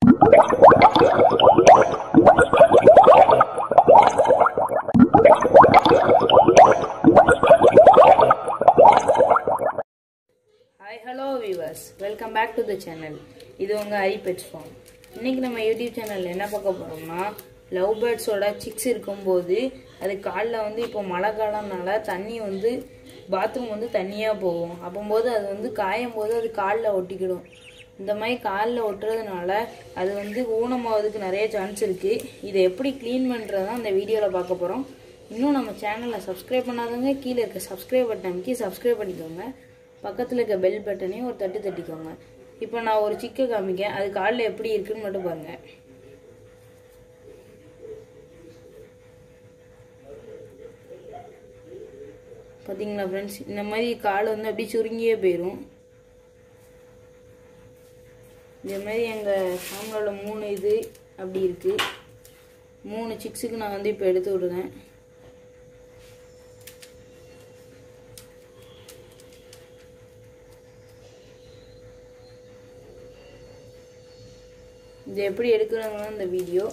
hi hello viewers welcome back to the channel இது உங்கள் ஐ pets form இன்னைக்கு நம்ம யூடியூப் சேனலில் என்ன பார்க்க போகிறோம்னா லவ் பேர்ட்ஸோட சிக்ஸ் இருக்கும்போது அது காலில் வந்து இப்போ மழை காலம்னால தண்ணி வந்து பாத்ரூம் வந்து தண்ணியாக போகும் அப்போம்போது அது வந்து காயும் போது அது காலில் ஒட்டிக்கிடும் இந்த மாதிரி காலில் ஒட்டுறதுனால அது வந்து ஊனமாவதுக்கு நிறைய சான்ஸ் இருக்குது இதை எப்படி க்ளீன் பண்ணுறது தான் இந்த வீடியோவில் பார்க்க போகிறோம் இன்னும் நம்ம சேனலில் சப்ஸ்கிரைப் பண்ணாதவங்க கீழே இருக்க சப்ஸ்கிரைப் பட்டன் அமைக்கி சப்ஸ்கிரைப் பண்ணிக்கோங்க பக்கத்தில் இருக்க பெல் பட்டனையும் ஒரு தட்டு தட்டிக்கோங்க இப்போ நான் ஒரு சிக்கை காமிக்கேன் அது காலில் எப்படி இருக்குன்னு மட்டும் பாருங்கள் பார்த்தீங்களா ஃப்ரெண்ட்ஸ் இந்த மாதிரி கால் வந்து அப்படியே சுருங்கியே போயிடும் இந்த மாதிரி எங்கள் ஃபேமிலியோட மூணு இது அப்படி இருக்குது மூணு சிக்ஸுக்கு நான் வந்து இப்போ எடுத்து விடுறேன் இது எப்படி எடுக்கிறதுனா இந்த வீடியோ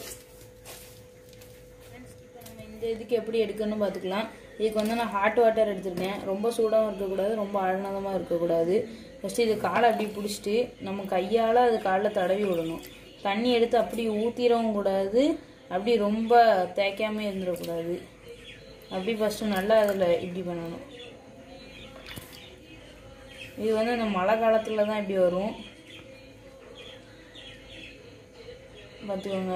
இப்போ நம்ம இந்த இதுக்கு எப்படி எடுக்கணும்னு பார்த்துக்கலாம் இதுக்கு வந்து நான் ஹாட் வாட்டர் எடுத்திருக்கேன் ரொம்ப சூடாகவும் இருக்கக்கூடாது ரொம்ப ஆழ்நதமாக இருக்கக்கூடாது ஃபஸ்ட்டு இது காலை அப்படி பிடிச்சிட்டு நம்ம கையால் அது காலில் தடவி விடணும் தண்ணி எடுத்து அப்படி ஊற்றிடவும் கூடாது அப்படி ரொம்ப தேய்க்காம இருந்துடக்கூடாது அப்படி ஃபஸ்ட்டு நல்லா அதில் இப்படி பண்ணணும் இது வந்து இந்த மழை காலத்தில் தான் இப்படி வரும் பார்த்துக்கோங்க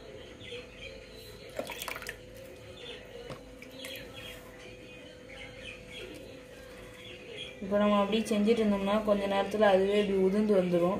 இப்போ நம்ம அப்படி செஞ்சுட்டு இருந்தோம்னா கொஞ்ச நேரத்தில் அதுவே இப்படி உதிர்ந்து வந்துடும்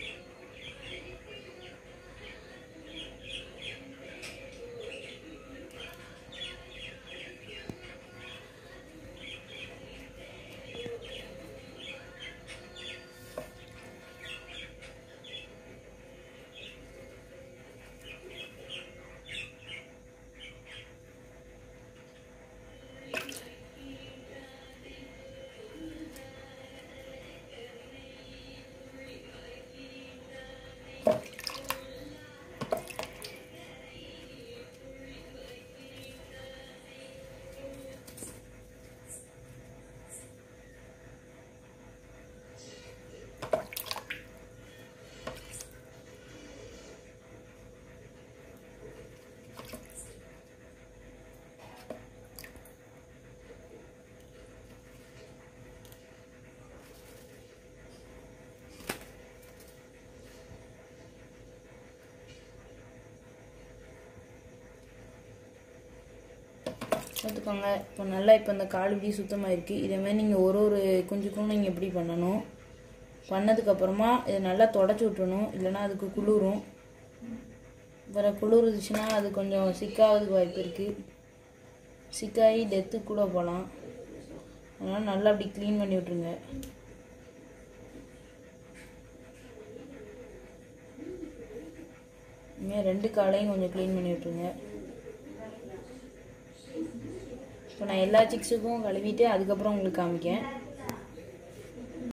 பார்த்துக்கோங்க இப்போ நல்லா இப்போ இந்த கால் இப்படி சுத்தமாக இருக்குது இதேமாதிரி நீங்கள் ஒரு ஒரு குஞ்சுக்கும் நீங்கள் எப்படி பண்ணணும் பண்ணதுக்கப்புறமா இதை நல்லா தொடச்சி விட்டுறணும் இல்லைன்னா அதுக்கு குளிரும் வேறு குளிர்ந்துச்சுன்னா அது கொஞ்சம் சிக்காகிறதுக்கு வாய்ப்பு இருக்குது சிக்காகி டெத்துக்கு கூட போகலாம் அதனால் நல்லா அப்படி க்ளீன் பண்ணி விட்ருங்க இனிமேல் ரெண்டு காலையும் கொஞ்சம் க்ளீன் பண்ணி விட்ருங்க இப்போ நான் எல்லா சிக்ஸுக்கும் கழுவிட்டு அதுக்கப்புறம் உங்களுக்கு காமிக்கேன்